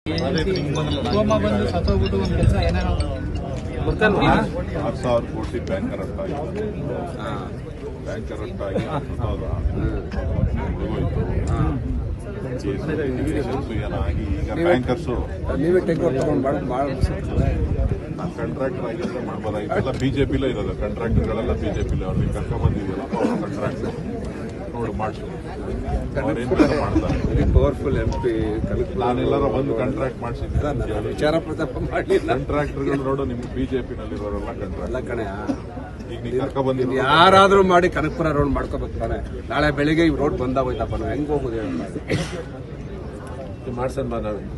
ಕೋಮ ಬಂದು ಸತ್ತೋಗ್ಬಿಟ್ಟು ಒಂದು ಕೆಲಸ ಏನೇನೋ ಆರು ಸಾವಿರ ಕೋಟಿ ಬ್ಯಾಂಕ್ ಕರೆಕ್ಟ್ ಆಗಿದೆ ಬ್ಯಾಂಕ್ ಕರೆಕ್ಟ್ ಆಗಿ ಸತ್ತೋದ ಮುಳುಗೋಯ್ತು ಕೇಸು ಏನಾಗಿ ಈಗ ಬ್ಯಾಂಕರ್ಸು ನೀವೇ ಟೇಕ್ ಓವರ್ ತಗೊಂಡು ಮಾಡಿ ಮಾಡಿ ನಾನು ಕಾಂಟ್ರಾಕ್ಟರ್ ಆಗಿದ್ರೆ ಮಾಡ್ಬೋದಾಗಿತ್ತು ಬಿಜೆಪಿಲೇ ಇರೋದು ಕಾಂಟ್ರಾಕ್ಟರ್ಗಳೆಲ್ಲ ಬಿಜೆಪಿಲೇ ಅವ್ರಿಗೆ ಕರ್ಕೊಂಡ್ ಬಂದಿದ್ದೀರಲ್ಲ ಕಾಂಟ್ರಾಕ್ಟ್ ನೋಡಿ ಮಾಡಿಸು ಅವ್ರೇನ್ ಬೇಕಾದ್ರೂ ಮಾಡ್ತಾರೆ ಪವರ್ಫುಲ್ ಎಂ ಪಿ ನಾನೆಲ್ಲರ ಒಂದು ಕಾಂಟ್ರಾಕ್ಟ್ ಮಾಡಿಸಿದ್ದೆ ವಿಚಾರ ಪ್ರತಾಪ ಮಾಡಲಿಲ್ಲ ಕಾಂಟ್ರಾಕ್ಟರ್ಗಳು ನೋಡು ನಿಮ್ಗೆ ಬಿಜೆಪಿನಲ್ಲಿರೋರೆಲ್ಲ ಕಾಂಟ್ರಾಕ್ಟ್ ಎಲ್ಲ ಕಣೆ ಈಗ ನೀವು ಕರ್ಕೊಂಡ್ ಬಂದಿರೋ ಯಾರಾದ್ರೂ ಮಾಡಿ ಕನಕಪುರ ರೋಡ್ ಮಾಡ್ಕೋಬೇಕು ತಾನೆ ನಾಳೆ ಬೆಳಿಗ್ಗೆ ಈ ರೋಡ್ ಬಂದಾಗೋಯ್ತಪ್ಪ ನಾವು ಹೆಂಗ್ ಹೋಗುದು ಹೇಳಿ ಮಾಡ್ಸನ್ ಬಾ ನಾವೇ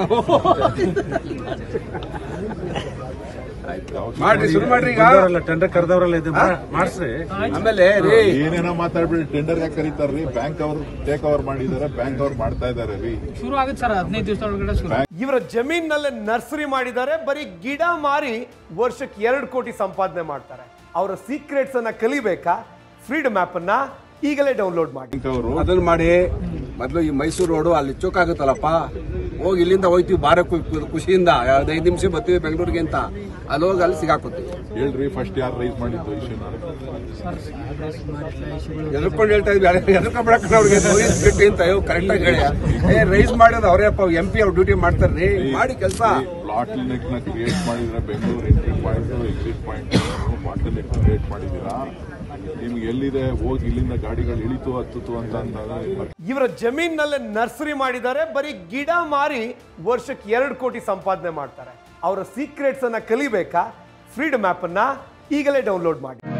ಮಾಡ್ರಿ ಶುರು ಮಾಡ್ರಿ ಈಗ ಟೆಂಡರ್ ಕರೆದವರೆಲ್ಲ ಇದು ಮಾಡಿಸ್ರಿ ಆಮೇಲೆ ರೀ ಏನೇನೋ ಮಾತಾಡ್ಬಿಡಿ ಟೆಂಡರ್ ಯಾಕೆ ಕರೀತಾರ್ರಿ ಬ್ಯಾಂಕ್ ಅವ್ರು ಟೇಕ್ ಓವರ್ ಮಾಡಿದ್ದಾರೆ ಬ್ಯಾಂಕ್ ಅವ್ರು ಮಾಡ್ತಾ ಇದಾರೆ ರೀ ಶುರು ಆಗುತ್ತೆ ಸರ್ ಹದಿನೈದು ದಿವಸದೊಳಗಡೆ ಶುರು ಇವರ ಜಮೀನಲ್ಲೇ ನರ್ಸರಿ ಮಾಡಿದ್ದಾರೆ ಬರೀ ಗಿಡ ಮಾರಿ ವರ್ಷಕ್ಕೆ ಎರಡು ಕೋಟಿ ಸಂಪಾದನೆ ಮಾಡ್ತಾರೆ ಅವರ ಸೀಕ್ರೆಟ್ಸ್ ಅನ್ನ ಕಲಿಬೇಕಾ ಫ್ರೀಡಮ್ ಆಪ್ ಅನ್ನ ಈಗಲೇ ಡೌನ್ಲೋಡ್ ಮಾಡಿ ಬ್ಯಾಂಕ್ ಅವರು ಅದನ್ನ ಮಾಡಿ ಮೊದಲು ಈ ಮೈಸೂರು ರೋಡು ಅಲ್ಲಿ ಚೋಕಾಗುತ್ತಲ್ಲಪ್ಪ ಹೋಗಿ ಇಲ್ಲಿಂದ ಹೋಯ್ತೀವಿ ಬಾರ ಖುಷಿಯಿಂದ ಐದು ನಿಮಿಷ ಬರ್ತೀವಿ ಬೆಂಗಳೂರಿಗೆ ಅಂತ ಅಲ್ಲಿ ಹೋಗಿ ಅಲ್ಲಿ ಸಿಗಾಕೋತೀವಿ ಹೇಳ್ರಿ ಫಸ್ಟ್ ಯಾರು ರೈಸ್ ಮಾಡಿದ್ದು ಇಶ್ಯೂನ ಎದ್ಕೊಂಡು ಹೇಳ್ತಾ ಇದ್ವಿ ಎದ್ಕೊಂಡ್ಬಿಡಕ್ಕೆ ಅವ್ರಿಗೆ ಬಿಟ್ಟು ಅಂತ ಕರೆಕ್ಟ್ ಆಗಿ ಹೇಳಿ ಏ ರೈಸ್ ಮಾಡೋದು ಅವರೇ ಎಂ ಪಿ ಅವ್ರು ಡ್ಯೂಟಿ ಮಾಡ್ತಾರ್ರಿ ಮಾಡಿ ಕೆಲಸ ಬ್ಲಾಟ್ ನೆಕ್ ನ ಕ್ರಿಯೇಟ್ ಮಾಡಿದ್ರೆ Bengaluru entry point exit point bottleneck create ಮಾಡಿದೀರಾ ನಿಮ್ಗೆ ಎಲ್ಲಿದೆ ಹೋಗಿ ಇಲ್ಲಿಂದ ಗಾಡಿಗಳು ಇಳಿತು ಹತ್ತಿತು ಅಂತ ಅಂದಾಗ ಇವರ ಜಮೀನಲ್ಲೇ ನರ್ಸರಿ ಮಾಡಿದ್ದಾರೆ ಬರೀ ಗಿಡ ಮಾರಿ ವರ್ಷಕ್ಕೆ ಎರಡು ಕೋಟಿ ಸಂಪಾದನೆ ಮಾಡ್ತಾರೆ ಅವರ ಸೀಕ್ರೆಟ್ಸ್ ಅನ್ನ ಕಲಿಬೇಕಾ ಫ್ರೀಡಮ್ ಆಪ್ ಅನ್ನ ಈಗಲೇ ಡೌನ್ಲೋಡ್ ಮಾಡಿ